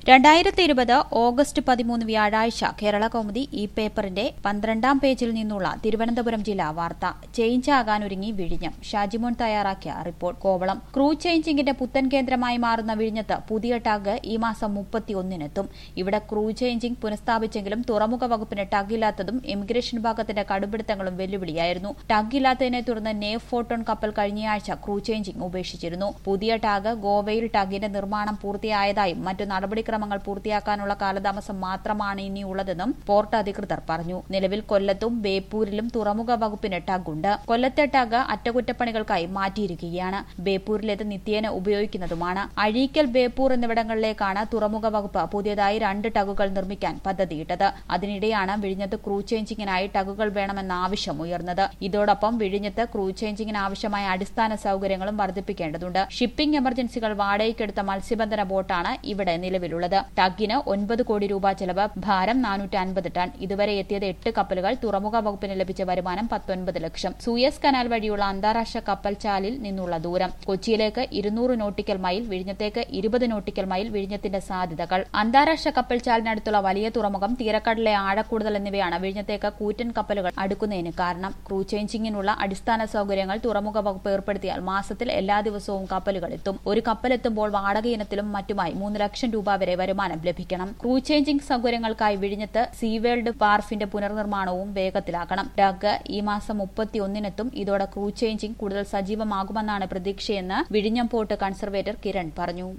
രണ്ടായിരത്തി ഇരുപത് ഓഗസ്റ്റ് പതിമൂന്ന് വ്യാഴാഴ്ച കേരള കൗമുദി ഈ പേപ്പറിന്റെ പന്ത്രണ്ടാം പേജിൽ നിന്നുള്ള തിരുവനന്തപുരം ജില്ലാ വാർത്ത ചേഞ്ച് ആകാനൊരുങ്ങി വിഴിഞ്ഞം ഷാജിമോൻ തയ്യാറാക്കിയ റിപ്പോർട്ട് കോവളം ക്രൂ ചേഞ്ചിങ്ങിന്റെ പുത്തൻ കേന്ദ്രമായി മാറുന്ന വിഴിഞ്ഞത്ത് പുതിയ ടാഗ് ഈ മാസം മുപ്പത്തിയൊന്നിനെത്തും ഇവിടെ ക്രൂ ചേഞ്ചിംഗ് പുനഃസ്ഥാപിച്ചെങ്കിലും തുറമുഖ വകുപ്പിന് ടഗില്ലാത്തതും ഇമിഗ്രേഷൻ വിഭാഗത്തിന്റെ കടുപിടുത്തങ്ങളും വെല്ലുവിളിയായിരുന്നു ടഗില്ലാത്തതിനെ തുടർന്ന് നേവ് ഫോട്ടോൺ കപ്പൽ കഴിഞ്ഞയാഴ്ച ക്രൂ ചേഞ്ചിംഗ് ഉപേക്ഷിച്ചിരുന്നു പുതിയ ടാഗ് ഗോവയിൽ ടഗിന്റെ നിർമ്മാണം പൂർത്തിയായതായും മറ്റു നടപടിക്രമങ്ങൾ പൂർത്തിയാക്കാനുള്ള കാലതാമസം മാത്രമാണ് ഇനിയുള്ളതെന്നും പോർട്ട് അധികൃതർ പറഞ്ഞു നിലവിൽ കൊല്ലത്തും ബേപ്പൂരിലും തുറമുഖ വകുപ്പിന് ടഗുണ്ട് കൊല്ലത്തെ ടഗ് അറ്റകുറ്റപ്പണികൾക്കായി മാറ്റിയിരിക്കുകയാണ് ബേപ്പൂരിലേത് നിത്യേന ഉപയോഗിക്കുന്നതുമാണ് അഴീക്കൽ ബേപ്പൂർ എന്നിവിടങ്ങളിലേക്കാണ് തുറമുഖ വകുപ്പ് പുതിയതായി രണ്ട് ടഗുകൾ നിർമ്മിക്കാൻ പദ്ധതിയിട്ടത് അതിനിടെയാണ് വിഴിഞ്ഞത്ത് ക്രൂ ചേഞ്ചിങ്ങിനായി ടഗുകൾ വേണമെന്ന ആവശ്യം ഉയർന്നത് ഇതോടൊപ്പം വിഴിഞ്ഞത്ത് ക്രൂ ചേഞ്ചിങ്ങിന് ആവശ്യമായ അടിസ്ഥാന സൌകര്യങ്ങളും വർദ്ധിപ്പിക്കേണ്ടതുണ്ട് ഷിപ്പിംഗ് എമർജൻസികൾ വാടകയ്ക്കെടുത്ത മത്സ്യബന്ധന ബോട്ടാണ് ഇവിടെ നിലവിലുള്ളത് ടഗിന് ഒൻപത് കോടി രൂപ ചെലവ് ഭാരം നാനൂറ്റി അൻപത് ടൺ ഇതുവരെ എത്തിയത് എട്ട് കപ്പലുകൾ തുറമുഖ വകുപ്പിന് ലഭിച്ച വരുമാനം പത്തൊൻപത് ലക്ഷം സൂയസ് കനാൽ വഴിയുള്ള അന്താരാഷ്ട്ര കപ്പൽ ചാലിൽ നിന്നുള്ള ദൂരം കൊച്ചിയിലേക്ക് ഇരുന്നൂറ് നോട്ടിക്കൽ മൈൽ വിഴിഞ്ഞത്തേക്ക് ഇരുപത് നോട്ടിക്കൽ മൈൽ വിഴിഞ്ഞത്തിന്റെ സാധ്യതകൾ അന്താരാഷ്ട്ര കപ്പൽ ചാലിനടുത്തുള്ള വലിയ തുറമുഖം തീരക്കടലിലെ ആഴക്കൂടുതൽ എന്നിവയാണ് വിഴിഞ്ഞത്തേക്ക് കൂറ്റൻ കപ്പലുകൾ അടുക്കുന്നതിന് കാരണം ക്രൂ ചേഞ്ചിങ്ങിനുള്ള അടിസ്ഥാന സൌകര്യങ്ങൾ തുറമുഖ വകുപ്പ് ഏർപ്പെടുത്തിയാൽ മാസത്തിൽ എല്ലാ ദിവസവും കപ്പലുകൾ എത്തും ഒരു കപ്പലെത്തുമ്പോൾ വാടക ഇനത്തിലും മറ്റുമായി മൂന്ന് ലക്ഷം രൂപ വരെ വരുമാനം ലഭിക്കണം ക്രൂ ചേഞ്ചിംഗ് സൌകര്യങ്ങൾക്കായി വിഴിഞ്ഞത്ത് സീവേൾഡ് വാർഫിന്റെ പുനർനിർമ്മാണവും വേഗത്തിലാക്കണം ഡഗ് ഈ മാസം മുപ്പത്തിയൊന്നിനെത്തും ഇതോടെ ക്രൂ ചേഞ്ചിംഗ് കൂടുതൽ സജീവമാകുമെന്നാണ് പ്രതീക്ഷയെന്ന് വിഴിഞ്ഞം പോർട്ട് കൺസർവേറ്റർ കിരൺ പറഞ്ഞു